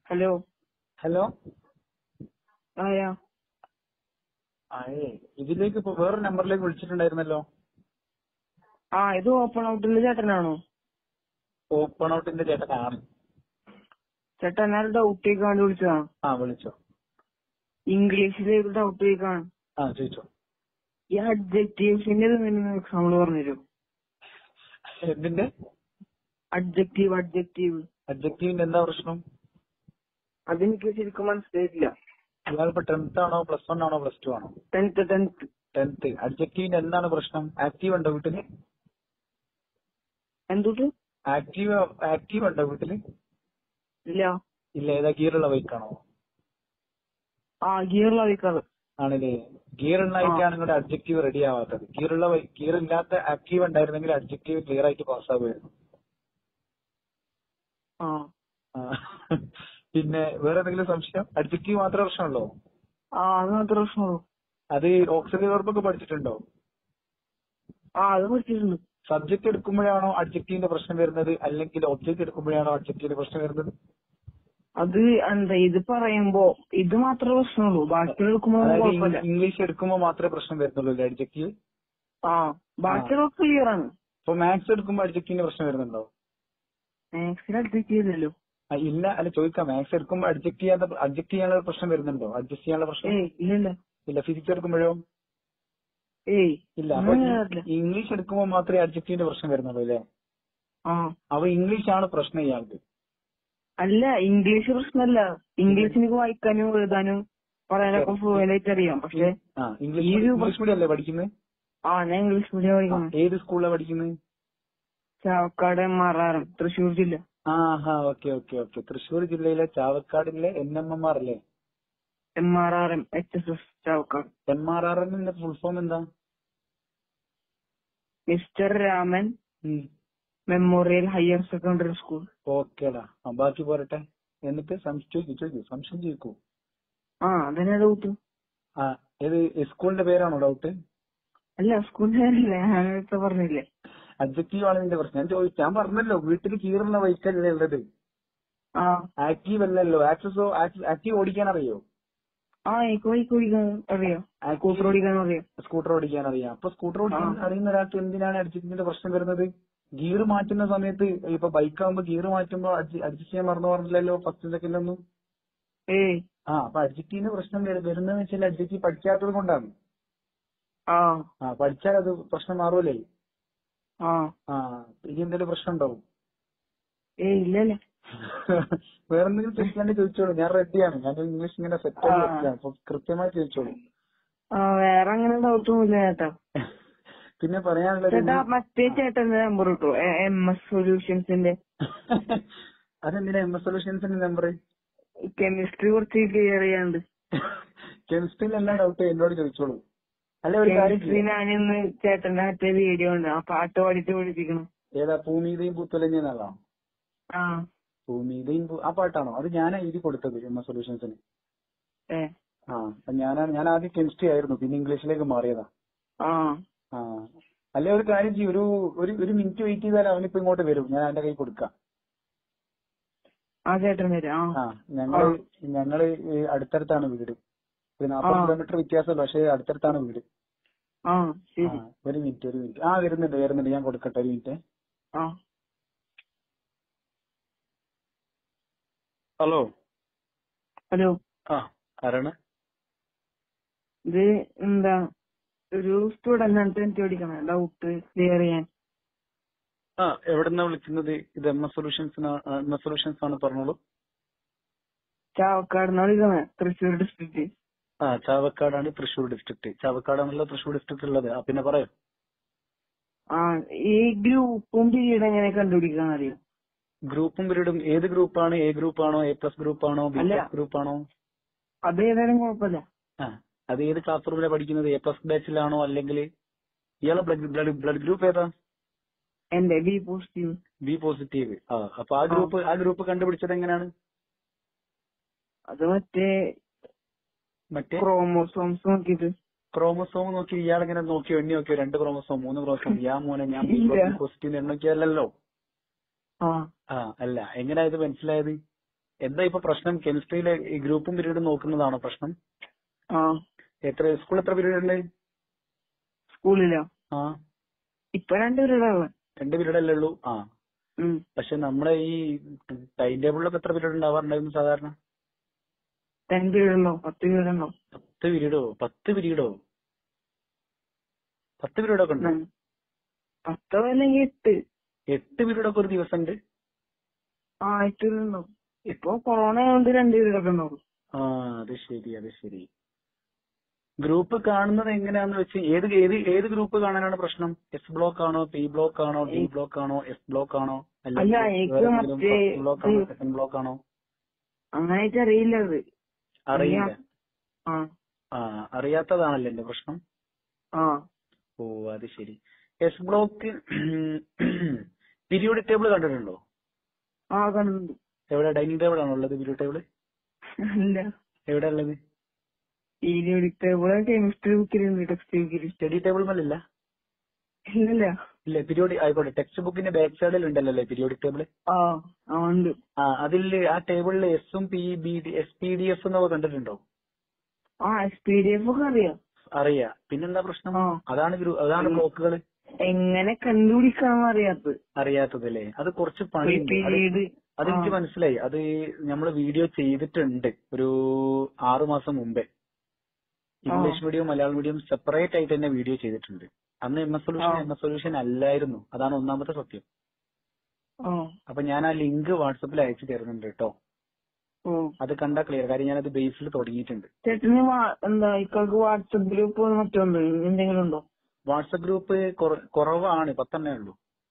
Hello hello ആയാ അയേ ഇതിലേക്ക് ഇപ്പൊ വേറൊരു നമ്പറിലേക്ക് വിളിച്ചിട്ടുണ്ടായിരുന്നല്ലോ ആ ഇത് ഓപ്പൺ ഔട്ടിലെ ചേട്ടനാണോ ഓപ്പൺ ഔട്ടിന്റെ ചേട്ടനാണ് ചേട്ടൻ എന്നാൽ ഡൗട്ട് ചോദിക്കാൻ വിളിച്ചതാ ആ വിളിച്ചോ ഇംഗ്ലീഷിൽ ഒരു ഡൗട്ട് ചോദിക്കാൻ ആ ചോദിച്ചോ ഈ അഡ്ജക്റ്റീവ്സിന്റെ എക്സാമ്പിൾ പറഞ്ഞുതരും എന്തിന്റെ അഡ്ജക്റ്റീവ് അഡ്ജക്റ്റീവ് അഡ്ജക്റ്റീവിന്റെ എന്താ പ്രശ്നം അതെനിക്ക് ശരിക്കും മനസ്സിലായിട്ടില്ല ഇയാളിപ്പോ ടെൻത്ത് ആണോ പ്ലസ് വൺ ആണോ പ്ലസ് ടു ആണോ ടെൻത്ത് ടെൻത്ത് ടെൻത്ത് അഡ്ജക്റ്റീവിന്റെ എന്താണ് പ്രശ്നം ആക്റ്റീവ് ഉണ്ടോ വീട്ടില് എന്തുട്ട് ആക്റ്റീവ് ആക്റ്റീവ് ഉണ്ടോ വീട്ടില് ഇല്ല ഇല്ല ഏതാ ഗിയറുള്ള ബൈക്കാണോ ആ ഗിയറിലാ വയ്ക്കാറ് ആണല്ലേ ഗിയർ ഉള്ളതായിട്ടാണ് നിങ്ങളുടെ അഡ്ജക്റ്റീവ് റെഡി ആവാത്തത് ഗിയറുള്ള ഗിയർ ഇല്ലാത്ത ആക്റ്റീവ് ഉണ്ടായിരുന്നെങ്കിൽ അഡ്ജക്റ്റീവ് ക്ലിയർ ആയിട്ട് പാസ് ആവുമായിരുന്നു ആ ആ. പിന്നെ വേറെ എന്തെങ്കിലും സംശയം അഡ്ജക്റ്റീവ് മാത്രമേ പ്രശ്നമുള്ളൂ ആ അത് മാത്രമേ പ്രശ്നമുള്ളൂ അത് ഓക്സിലറി വെർബ് ഒക്കെ പഠിച്ചിട്ടുണ്ടോ ആ അത് പഠിച്ചിട്ടുണ്ട് സബ്ജക്ട് എടുക്കുമ്പോഴാണോ അഡ്ജക്റ്റീവിന്റെ പ്രശ്നം വരുന്നത് അല്ലെങ്കിൽ ഒബ്ജക്ട് എടുക്കുമ്പോഴാണോ അഡ്ജക്റ്റീവിന്റെ പ്രശ്നം വരുന്നത് അത് എന്താ ഇത് പറയുമ്പോ ഇത് മാത്രമേ പ്രശ്നമുള്ളൂ ബാക്കി എടുക്കുമ്പോ അതായത് കുഴപ്പമില്ല ഇംഗ്ലീ- ഇംഗ്ലീഷ് എടുക്കുമ്പോൾ മാത്രമേ പ്രശ്നം വരുന്നുള്ളൂ അല്ലേ അഡ്ജക്റ്റീവ് ആ ബാക്കിയുള്ള ക്ലിയർ ആണ് അപ്പൊ മാത്സ് എടുക്കുമ്പോൾ അഡ്ജക്റ്റീവിന്റെ പ്രശ്നം വരുന്നുണ്ടോ മാത്സിൽ അഡ്ജക്റ്റ് ചെയ്തല്ലോ ആ, ഇല്ല അല്ല ചോദിക്കാം മാത്സ് എടുക്കുമ്പോൾ അഡ്ജക്ട് ചെയ്യാത്ത അഡ്ജക്ട് ചെയ്യാനുള്ള പ്രശ്നം വരുന്നുണ്ടോ അഡ്ജസ്റ്റ് ചെയ്യാനുള്ള പ്രശ്നം ഏയ് ഇല്ലല്ല ഇല്ല ഫിസിക്സ് എടുക്കുമ്പോഴോ ഏയ് ഇല്ല അപ്പൊ അങ്ങനെ വരില്ല. ഈ- ഇംഗ്ലീഷ് എടുക്കുമ്പോൾ മാത്രമേ അഡ്ജക്റ്റീവിന്റെ പ്രശ്നം വരുന്നുള്ളൂ അല്ലേ ആ അപ്പൊ ഇംഗ്ലീഷ് ആണ് പ്രശ്നം ഇയാൾക്ക് അല്ല ഇംഗ്ലീഷ് പ്രശ്നമല്ല ഇംഗ്ലീഷ് എനിക്ക് വായിക്കാനും എഴുതാനും പറയാനൊക്കെ ഫ്ലുവൻ്റ് ആയിട്ട് അറിയാം പക്ഷെ ആ ഇംഗ്ലീഷ് ഈ ഒരു ഇംഗ്ലീഷ് മീഡിയം അല്ലേ പഠിക്കുന്നത് ആ ഞാൻ ഇംഗ്ലീഷ് മീഡിയം ആ, പഠിക്കുന്നത് ഏത് സ്കൂളിലാണ് പഠിക്കുന്നത് Chavakkad M R R M Thrissur ജില്ല ആ ഹാ ഓക്കെ ഓക്കെ ഓക്കെ തൃശ്ശൂർ ജില്ലയിലെ ചാവക്കാടിലെ എൻ എം എം ആർ അല്ലേ M R R M H S S Chavakkad M R R എമ്മിന്റെ ഫുൾ ഫോം എന്താ mister Raman memorial higher secondary school ഓക്കേടാ ആ, ബാക്കി പോരട്ടെ എന്നിട്ട് സംശയം ചോദിക്കൂ ചോദിക്കൂ സംശയം ചോദിക്കൂ ആ അതന്നെ ഡൗട്ട് ആ ഏത് സ്കൂളിന്റെ പേരാണോ ഡൗട്ട് അല്ല സ്കൂളിൽ പേരല്ലേ ഞാൻ നേരത്തെ പറഞ്ഞില്ലേ അഡ്ജക്റ്റീവ് ആണ് ഇതിന്റെ പ്രശ്നം ഞാൻ ചോദിച്ചു ഞാൻ പറഞ്ഞല്ലോ വീട്ടിൽ കീറുന്ന ബൈക്കല്ലേ ഉള്ളത് ആ ആക്റ്റീവ് അല്ലല്ലോ ആക്സസോ ആക്റ്റീവ് ഓടിക്കാൻ അറിയോ ആ എനിക്ക് ബൈക്ക് ഓടിക്കാൻ അറിയാം സ്കൂട്ടർ ഓടിക്കാൻ അറിയാം സ്കൂട്ടർ ഓടിക്കാൻ അറിയാം അപ്പൊ സ്കൂട്ടർ ഓടിക്കാൻ അറിയുന്ന ഒരാൾക്ക് എന്തിനാണ് അഡ്ജസ്റ്റിന്റെ പ്രശ്നം വരുന്നത് ഗിയർ മാറ്റുന്ന സമയത്ത് ഇപ്പൊ ബൈക്ക് ആകുമ്പോ ഗിയർ മാറ്റുമ്പോ അഡ്ജസ്റ്റ് ചെയ്യാൻ മറന്നു പറഞ്ഞില്ലല്ലോ ഫസ്റ്റ് സെക്കൻഡ് ഒന്നും ഏയ് ആ അപ്പൊ അഡ്ജക്റ്റീവിന്റെ പ്രശ്നം വരു- വരുന്നതെന്ന് വെച്ചാൽ അഡ്ജക്റ്റീവ് പഠിക്കാത്തത് കൊണ്ടാണ് ആ ആ പഠിച്ചാൽ അത് പ്രശ്നം മാറൂലേ ആ ആ ഇനി എന്തെങ്കിലും പ്രശ്നം ഉണ്ടാവും ഏയ് ഇല്ലല്ല വേറെന്തെങ്കിലും ചോദിക്കാണ്ട് ചോദിച്ചോളൂ ഞാൻ റെഡിയാണ് ഞാൻ ഇംഗ്ലീഷ് ഇങ്ങനെ സെറ്റ് ആയി ആ. വെച്ചതാണ് അപ്പൊ കൃത്യമായി ചോദിച്ചോളൂ ആ വേറെ അങ്ങനെ ഡൗട്ടൊന്നുമില്ല ചേട്ടാ പിന്നെ പറയാനുള്ളത് ചേട്ടാ മറ്റേ ചേട്ടന്റെ നമ്പർ കിട്ടോ എം എസ് സൊല്യൂഷൻസിന്റെ അതെന്തിനാ എം എസ് സൊല്യൂഷൻസിന്റെ നമ്പർ കെമിസ്ട്രി കുറച്ച് ക്ലിയർ ചെയ്യാണ്ട് കെമിസ്ട്രിയിൽ എല്ലാ ഡൗട്ട് എന്നോട് ചോദിച്ചോളൂ അല്ല ഒരു കാര്യം കെമിസ്ട്രി ചെയ്യാം. ഞാനിന്ന് ചേട്ടന്റെ മറ്റേ വീഡിയോ ഉണ്ട് ആ പാട്ട് പാടിയിട്ട് പഠിപ്പിക്കണം ഏതാ ഭൂമിതയും പുത്തലഞ്ഞെന്നാണോ ആ ഭൂമിതയും പു- ആ പാട്ടാണോ അത് ഞാനാ എഴുതി കൊടുത്തത് എം എസ് സൊല്യൂഷൻസിന് ഏ ആ അപ്പൊ ഞാനാണ് ഞാൻ ആദ്യം കെമിസ്ട്രി ആയിരുന്നു പിന്നെ ഇംഗ്ലീഷിലേക്ക് മാറിയതാ ആ ആ അല്ലെ ഒരു കാര്യം ചെയ്യും ഒരു ഒരു ഒരു മിനിറ്റ് വെയിറ്റ് ചെയ്താൽ അവനിപ്പോ ഇങ്ങോട്ട് വരും ഞാൻ അവന്റെ കൈ കൊടുക്കാം ആ ചേട്ടൻ വരും ആ ആ ഞങ്ങള് ഞങ്ങള് ഈ അടുത്തടുത്താണ് വീട് ഒരു നാപ്പത് ആ. കിലോമീറ്റർ വ്യത്യാസമുള്ളൂ പക്ഷെ അടുത്തടുത്താണ് വീട് ആ ആ ശരി ഒരു മിനിറ്റ് ഒരു മിനിറ്റ് ആ വരുന്നുണ്ട് വരുന്നുണ്ട് ഞാൻ കൊടുക്കട്ടെ ഒരു മിനിറ്റ് ആ ഹലോ ഹലോ ആ ആരാണ് ഇത് എന്താ ഒരു സ്റ്റുഡന്റ് ആണ് ടെൻത്ത് പഠിക്കണം ഡൗട്ട് ക്ലിയർ ചെയ്യാൻ ആ എവിടെന്നാ വിളിക്കുന്നത് ഇത് M S solutions M S solutions ആണ് പറഞ്ഞോളൂ ചാവക്കാട് വിളിക്കുന്നത് തൃശ്ശൂർ ഡിസ്ട്രിക്ട് ആ ചാവക്കാടാണ് തൃശ്ശൂർ ഡിസ്ട്രിക്ട് ചാവക്കാടാണല്ലോ തൃശ്ശൂർ ഡിസ്ട്രിക്ട് ഉള്ളത് ആ പിന്നെ പറയൂ ആ ഈ ഗ്രൂപ്പും പീരീഡ് എങ്ങനെ കണ്ടുപിടിക്കാൻ അറിയാം ഗ്രൂപ്പും പീരീഡും ഏത് ഗ്രൂപ്പാണ് എ ഗ്രൂപ്പാണോ എ പ്ലസ് ഗ്രൂപ്പാണോ ബി അല്ല. പ്ലസ് ഗ്രൂപ്പാണോ അത് ഏതായാലും കുഴപ്പമില്ല ആ അത് ഏത് ക്ലാസ് റൂമിലാണ് പഠിക്കുന്നത് എ പ്ലസ് ബാച്ചിലാണോ അല്ലെങ്കിൽ ഇയാളെ ബ്ലഡ് ബ്ലഡ് ബ്ലഡ് ഗ്രൂപ്പ് ഏതാ എന്റെ ബി പോസിറ്റീവ് ബി പോസിറ്റീവ് ആ അപ്പൊ ആ ഗ്രൂപ്പ് ആ ഗ്രൂപ്പ് കണ്ടുപിടിച്ചത് എങ്ങനെയാണ് അത് മറ്റേ മറ്റേ ക്രോമോസോംസ് നോക്കിയിട്ട് ക്രോമസോം നോക്കി ഇയാളിങ്ങനെ നോക്കിയോ എണ്ണി നോക്കിയോ രണ്ട് ക്രോമസോം മൂന്ന് ക്രോമസോം ഞാൻ മോനെ ഞാൻ ഇല്ല. പോസിറ്റീവ് എണ്ണ നോക്കിയല്ലോ ആ ആ അല്ല എങ്ങനെയാ ഇത് മനസ്സിലായത് എന്താ ഇപ്പൊ പ്രശ്നം കെമിസ്ട്രിയിലെ ഈ ഗ്രൂപ്പും പീരീഡും നോക്കുന്നതാണോ പ്രശ്നം ആ എത്ര സ്കൂൾ എത്ര പീരീഡ് ഉണ്ട് സ്കൂളിലോ ആ ഇപ്പൊ രണ്ട് പീരീഡാണ് രണ്ട് പീരീഡ് അല്ലേ ഉള്ളൂ ആ ഉം പക്ഷെ നമ്മുടെ ഈ ടൈം ടേബിളിലൊക്കെ എത്ര പീരീഡ് ഉണ്ടാവാറുണ്ടായിരുന്നു സാധാരണ രണ്ട് പീരീഡുണ്ടോ പത്ത് പീരീഡുണ്ടോ പത്ത് പീരീഡോ പത്ത് പീരീഡോ പത്ത് പീരീഡൊക്കെ ഉണ്ട് ഉം. പത്തോ അല്ലെങ്കിൽ എട്ട് എട്ട് പീരീഡൊക്കെ ഒരു ദിവസം ഉണ്ട് ആ എട്ട് പീരീഡുണ്ടോ ഇപ്പൊ കൊറോണ ആയതുകൊണ്ട് രണ്ട് പീരീഡൊക്കെ ഉണ്ടാവും ആ അത് ശരി അത് ശരി ഗ്രൂപ്പ് കാണുന്നത് എങ്ങനെയാന്ന് വെച്ച് ഏത് ഏത് ഏത് ഗ്രൂപ്പ് കാണാനാണ് പ്രശ്നം എസ് ബ്ലോക്ക് ആണോ പി ബ്ലോക്ക് ആണോ ഡി ബ്ലോക്ക് ആണോ എസ് ബ്ലോക്ക് ആണോ അല്ല, എനിക്ക് മറ്റേ ബ്ലോക്ക് ആണോ ഇത് സെക്കൻഡ് ബ്ലോക്ക് ആണോ അങ്ങനായിട്ട് അറിയില്ല അത് അറിയില്ല ആ ആ അറിയാത്തതാണല്ലോ എന്റെ പ്രശ്നം ആ ഓ അത് ശരി എസ് ബ്ലോക്ക് പീരിയോഡിക് ടേബിൾ കണ്ടിട്ടുണ്ടോ ആ കണ്ടുണ്ട് എവിടെ ഡൈനിങ് ടേബിൾ ആണോ ഉള്ളത് പീരിയോഡിക് ടേബിൾ അല്ല എവിടെ ഉള്ളത് പീരിയോഡിക് ടേബിൾ കെമിസ്ട്രി ബുക്കിലുണ്ട് ടെക്സ്റ്റ് ബുക്കിൽ സ്റ്റഡി ടേബിൾ മേലല്ല ഇല്ലല്ല ഇല്ല പീരിയോഡിക് ആയിക്കോട്ടെ ടെക്സ്റ്റ് ബുക്കിന്റെ ബാക്ക് സൈഡിൽ ഉണ്ടല്ലോ അല്ലേ പീരിയോഡിക് ടേബിൾ ആ ആ ഉണ്ട് ആ അതിൽ ആ ടേബിളിൽ എസും P B D S P D F എന്നൊക്കെ കണ്ടിട്ടുണ്ടോ ആ എസ് പി ഡി എഫ് ഒക്കെ അറിയാം അറിയാ പിന്നെന്താ പ്രശ്നം ആ അതാണ് ഗ്രൂ- അതാണ് ബ്ലോക്കുകൾ എങ്ങനെ കണ്ടുപിടിക്കണം അറിയാത്തത് അറിയാത്തത് അല്ലേ അത് കുറച്ച് ഒരു പണിയുണ്ട് അത് പീരീഡ് അതെനിക്ക് മനസ്സിലായി അത് നമ്മൾ വീഡിയോ ചെയ്തിട്ടുണ്ട് ഒരു ആറു മാസം മുമ്പേ English medium Malayalam medium separate ആയിട്ട് തന്നെ വീഡിയോ ചെയ്തിട്ടുണ്ട് അന്ന് എം എസ് സൊല്യൂഷൻ ആ. എം എസ് സൊല്യൂഷൻ അല്ലായിരുന്നു അതാണ് ഒന്നാമത്തെ സത്യം ആ അപ്പൊ ഞാൻ ആ ലിങ്ക് വാട്സപ്പിൽ അയച്ചു തരുന്നുണ്ട് കേട്ടോ ഓ അത് കണ്ടാ ക്ലിയർ കാര്യം ഞാനത് ബേസിൽ തുടങ്ങിയിട്ടുണ്ട് ചേട്ടന് വാ- എന്താ ഇക്കാൾക്ക് വാട്സപ്പ് ഗ്രൂപ്പ് മറ്റുണ്ടോ എന്തെങ്കിലും ഉണ്ടോ വാട്സപ്പ് ഗ്രൂപ്പ് കുറവാണ് പത്തെണ്ണേ ഉള്ളൂ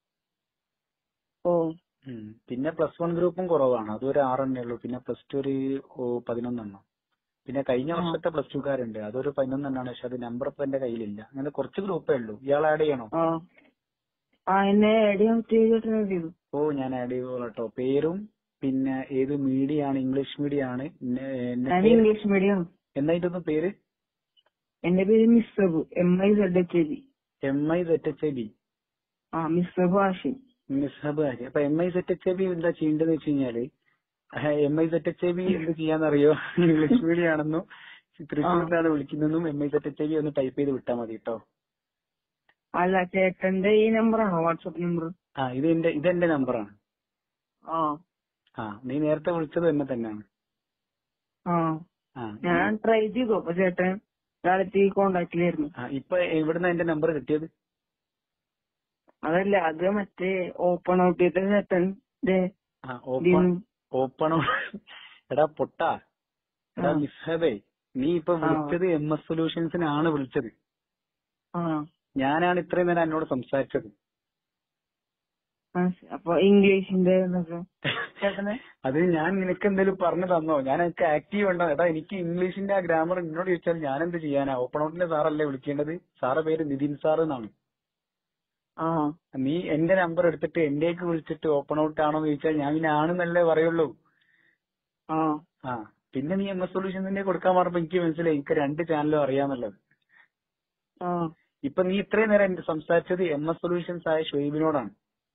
ഓ ഉം. പിന്നെ പ്ലസ് വൺ ഗ്രൂപ്പും കുറവാണ് അതൊരു ആറെണ്ണേ ഉള്ളൂ പിന്നെ പ്ലസ് ടു ഒരു ഓ, പതിനൊന്നെണ്ണം പിന്നെ കഴിഞ്ഞ ആ. വർഷത്തെ പ്ലസ് ടുക്കാരുണ്ട് അതൊരു പതിനൊന്നെണ്ണാണ് പക്ഷെ അത് നമ്പർ ഇപ്പൊ എന്റെ കയ്യിലില്ല അങ്ങനെ കുറച്ച് ഗ്രൂപ്പേ ഉള്ളൂ ഇയാൾ ആഡ് ചെയ്യണോ ആ ആ എന്നെ ആഡ് ചെയ്യാൻ ചേട്ടനെ ചെയ്തു ഓ ഞാൻ ആഡ് ചെയ്തോളാം കേട്ടോ പേരും പിന്നെ ഏത് മീഡിയ ആണ് ഇംഗ്ലീഷ് മീഡിയം ആണ് എന്നെ- എന്നെ ഞാൻ പേര്- ഇംഗ്ലീഷ് മീഡിയം എന്തായിട്ടൊന്ന് പേര് എന്റെ പേര് Misab M I Z H B M I Z H B ആ മിസ്സബ് ആഷിം മിസ്ഹബ് ആര് അപ്പൊ M I Z H B എന്താ ചെയ്യേണ്ടതെന്ന് വെച്ച് കഴിഞ്ഞാല് M I Z H B എന്ത് ചെയ്യാന്നറിയോ ഇംഗ്ലീഷ് മീഡിയം ആണെന്നും തൃശ്ശൂരിലാണ് വിളിക്കുന്നതെന്നും M I Z H B ഒന്ന് ടൈപ്പ് ചെയ്ത് വിട്ടാൽ മതി കേട്ടോ അല്ല ചേട്ടന്റെ ഈ നമ്പറാണോ വാട്സപ്പ് നമ്പർ ആ ഇത് എന്റെ ഇതെന്റെ നമ്പറാണ് ആ ആ നീ നേരത്തെ വിളിച്ചത് എന്നെ തന്നെയാണ് ആ ആ ഞാൻ ട്രൈ ചെയ്തു അപ്പൊ ചേട്ടൻ കാലത്ത് ഈ കോണ്ടാക്റ്റിലായിരുന്നു ആ, ഇപ്പൊ എവിടുന്ന എന്റെ നമ്പർ കിട്ടിയത് അതല്ല അത് മറ്റേ ഓപ്പൺ ഔട്ട് ചെയ്ത ചേട്ടന്റെ ആ ഓപ്പൺ ഓപ്പൺ എടാ പൊട്ടാ എടാ ആ. മിസ്ഹബേ നീ ഇപ്പൊ ആ. വിളിച്ചത് എം എസ് സൊല്യൂഷൻസിനാണ് വിളിച്ചത് ആ ഞാനാണ് ഇത്രയും നേരം എന്നോട് സംസാരിച്ചത് ആ, അപ്പൊ ഇംഗ്ലീഷിന്റെ എന്നൊക്കെ ചേട്ടന് അത് ഞാൻ നിനക്ക് എന്തെങ്കിലും പറഞ്ഞു തന്നോ ഞാൻ എനിക്ക് ആക്റ്റീവ് ഉണ്ടോ എടാ എനിക്ക് ഇംഗ്ലീഷിന്റെ ആ ഗ്രാമർ എന്നോട് ചോദിച്ചാൽ ഞാൻ എന്ത് ചെയ്യാനാ ഓപ്പൺ ഔട്ടിന്റെ സാറല്ലേ വിളിക്കേണ്ടത് സാറെ പേര് നിതിൻ സാർ എന്നാണ് ആ നീ എന്റെ നമ്പർ എടുത്തിട്ട് എന്റേക്ക് വിളിച്ചിട്ട് ഓപ്പൺ ഔട്ട് ആണോ എന്ന് ചോദിച്ചാൽ ഞാൻ പിന്നെ ആണെന്നല്ലേ പറയുള്ളൂ ആ ആ പിന്നെ നീ എം എസ് സൊല്യൂഷൻസിന്റെ കൊടുക്കാൻ പറഞ്ഞപ്പോ എനിക്ക് മനസ്സിലായി എനിക്ക് രണ്ട് ചാനലും അറിയാന്നുള്ളത് ആ ഇപ്പൊ നീ ഇത്രയും നേരം എന്റെ സംസാരിച്ചത് എം എസ് സൊല്യൂഷൻസ് ആയ ഷുഹൈബിനോടാണ്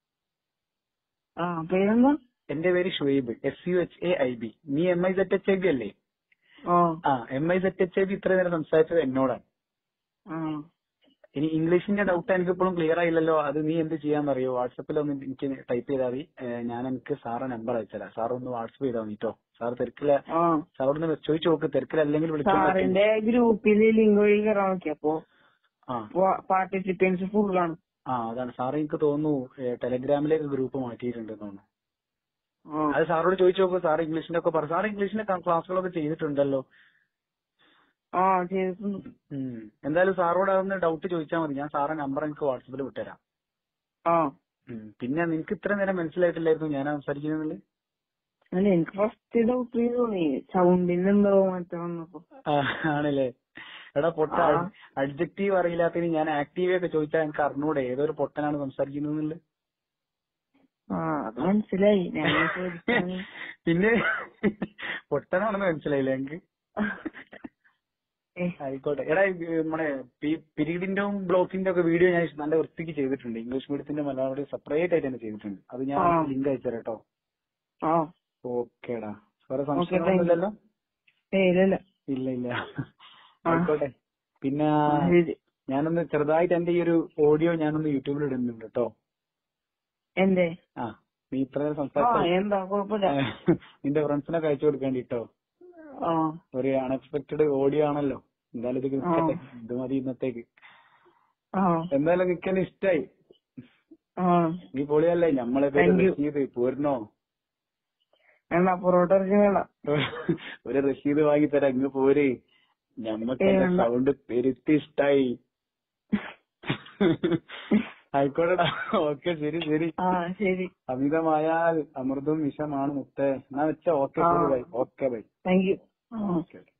ആ പേരെന്താ എന്റെ പേര് Shuhaib S U H A I B നീ M I Z H I B അല്ലേ ആ ആ M I Z H I B ഇത്രയും നേരം സംസാരിച്ചത് എന്നോടാണ് ആ ഇനി ഇംഗ്ലീഷിന്റെ ഡൗട്ട് എനിക്ക് ഇപ്പോഴും ക്ലിയർ ആയില്ലല്ലോ അത് നീ എന്ത് ചെയ്യാന്നറിയോ വാട്സപ്പിൽ ഒന്ന് എനിക്ക് ടൈപ്പ് ചെയ്താൽ മതി ഏഹ് ഞാൻ എനിക്ക് സാറെ നമ്പർ അയച്ചുതരാം സാർ ഒന്ന് വാട്സപ്പ് ചെയ്താൽ മതി കേട്ടോ സാർ തിരക്കില്ല ആ സാറോട് ചോദിച്ചു നോക്ക് തിരക്കിലല്ലെങ്കിൽ വിളിച്ചാൽ മതി. സാറിന്റെ ഗ്രൂപ്പില് ലിങ്ക് വഴി കയറാൻ നോക്കി അപ്പൊ ആ പാർട്ടിസിപ്പൻസ് ഫുള്ളാണ് ആ അതാണ് സാർ എനിക്ക് തോന്നുന്നു ഏഹ് ടെലഗ്രാമിലേക്ക് ഗ്രൂപ്പ് മാറ്റിയിട്ടുണ്ടെന്ന് തോന്നുന്നു ആ അത് സാറോട് ചോദിച്ചു നോക്ക് സാർ ഇംഗ്ലീഷിന്റെ ഒക്കെ പറഞ്ഞു സാർ ഇംഗ്ലീഷിന്റെ ക്ലാസ്സുകളൊക്കെ ചെയ്തിട്ടുണ്ടല്ലോ ആ ചെയ്തിട്ടുണ്ട് ഉം. എന്തായാലും സാറോട് അതൊന്ന് ഡൗട്ട് ചോദിച്ചാൽ മതി ഞാൻ സാറെ നമ്പർ എനിക്ക് വാട്സപ്പിൽ വിട്ടുതരാം ആ ഉം. പിന്നെ നിനക്ക് ഇത്ര നേരം മനസ്സിലായിട്ടില്ലായിരുന്നു ഞാൻ സംസാരിക്കുന്നത് അല്ല എനിക്ക് ഫസ്റ്റ് ഡൗട്ട് തോന്നി സൗണ്ടിന് എന്തോ മാറ്റം വന്നപ്പോ ആണല്ലേ എടാ പൊട്ട ആ. അഡ്ജക്റ്റീവ് അറിയില്ലാത്തതിന് ഞാൻ ആക്റ്റീവ് ഒക്കെ ചോദിച്ചാൽ എനിക്ക് അറിഞ്ഞൂടെ ഏതൊരു പൊട്ടനാണ് സംസാരിക്കുന്നത് ആ അത് മനസ്സിലായി ഞാൻ ചോദിക്കാൻ പിന്നെ പൊട്ടനാണെന്ന് മനസ്സിലായില്ലേ എനിക്ക് ഏ, ആയിക്കോട്ടെ എടാ ഇത് നമ്മുടെ പിരീഡിന്റെ ബ്ലോക്കിന്റെ ഒക്കെ വീഡിയോ ഞാൻ നല്ല വൃത്തിക്ക് ചെയ്തിട്ടുണ്ട് ഇംഗ്ലീഷ് മീഡിയത്തിന്റെ മലയാളം സെപ്പറേറ്റ് ആയിട്ട് തന്നെ ചെയ്തിട്ടുണ്ട് അത് ഞാൻ ആ. ലിങ്ക് അയച്ചുതരാം കേട്ടോ ആ ഓക്കേടാ വേറെ thank you. സംശയമൊന്നുമില്ലല്ലോ ഏയ് ഇല്ലല്ല ഇല്ല ഇല്ല ആയിക്കോട്ടെ പിന്നെ ആ, ശരി ഞാനൊന്ന് ചെറുതായിട്ട് എന്റെ ഈ ഒരു ഓഡിയോ ഞാനൊന്ന് യൂട്യൂബിൽ ഇടുന്നുണ്ട് കേട്ടോ എന്തേ ആ നീ ഇത്ര നേരം ആ സംസാരിച്ച എന്താ കുഴപ്പമില്ല നിന്റെ ഫ്രണ്ട്സിനൊക്കെ അയച്ചു കൊടുക്കേണ്ടി കേട്ടോ ആ ഒരു അൺഎക്സ്പെക്ടഡ് ഓഡിയോ ആണല്ലോ എന്തായാലും ഇത് നിൽക്കട്ടെ ഇത് മതി ഇന്നത്തേക്ക് ആ എന്തായാലും നിൽക്കാൻ ഇഷ്ടായി ആ നീ പൊളിയല്ലേ ഞമ്മളെ പേര് Thank you. റഷീദ് പോരണോ വേണ്ട പൊറോട്ട ഇറച്ചി വേണ്ട ഒരു റഷീദ് വാങ്ങി തരാം ഇങ്ങ് പോര് ഞമ്മക്ക് ഏയ് എന്റെ വേണ്ട. സൗണ്ട് പെരുത്തി ഇഷ്ടായി ആയിക്കോട്ടെടാ ഓക്കെ ശരി ശരി ആ ശരി അമിതമായാൽ അമൃതും വിഷമാണ് മുത്തേ എന്നാ വെച്ച ഓക്കെ ആ. Bye okay bye thank you okay